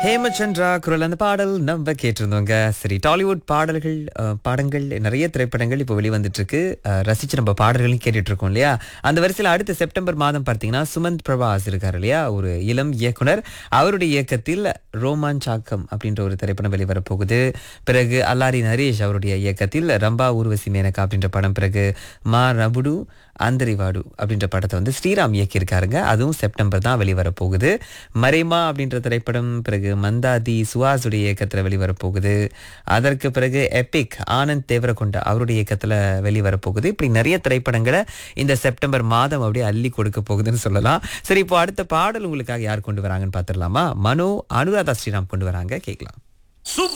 ஹேமச்சந்திரா குரல் அந்த பாடல் நம்ம கேட்டிருந்தோங்க சரி டாலிவுட் பாடல்கள் அஹ், பாடங்கள் நிறைய திரைப்படங்கள் இப்போ வெளிவந்துட்டு இருக்கு அஹ், ரசிச்சு நம்ம பாடல்களையும் கேட்டுட்டு இருக்கோம் இல்லையா அந்த வரிசையில் அடுத்த செப்டம்பர் மாதம் பார்த்தீங்கன்னா சுமந்த் பிரபாஸ் இருக்காரு இல்லையா ஒரு இளம் இயக்குனர் அவருடைய இயக்கத்தில் ரோமான் சாக்கம் அப்படின்ற ஒரு திரைப்படம் வெளிவரப் போகுது பிறகு அல்லாரி நரேஷ் அவருடைய இயக்கத்தில் ரம்பா ஊர்வசி மேனகா அப்படின்ற படம் பிறகு மா ரபுடு ஆந்தரிவாடு அப்படின்ற படத்தை வந்து ஸ்ரீராம் இயக்கியிருக்காருங்க அதுவும் செப்டம்பர் தான் வெளிவரப் போகுது மறைமா அப்படின்ற திரைப்படம் பிறகு மந்தாதி சுஹாஸுடைய இயக்கத்தில் வெளிவரப் போகுது அதற்கு பிறகு எபிக் ஆனந்த் தேவரகொண்ட அவருடைய இயக்கத்தில் வெளிவரப் போகுது இப்படி நிறைய திரைப்படங்களை இந்த செப்டம்பர் மாதம் அப்படியே அள்ளி கொடுக்க போகுதுன்னு சொல்லலாம் சரி இப்போ அடுத்த பாடல் உங்களுக்காக யார் கொண்டு வராங்கன்னு பார்த்துடலாமா மனோ அனுராதா ஸ்ரீராம் கொண்டு வராங்க கேட்கலாம்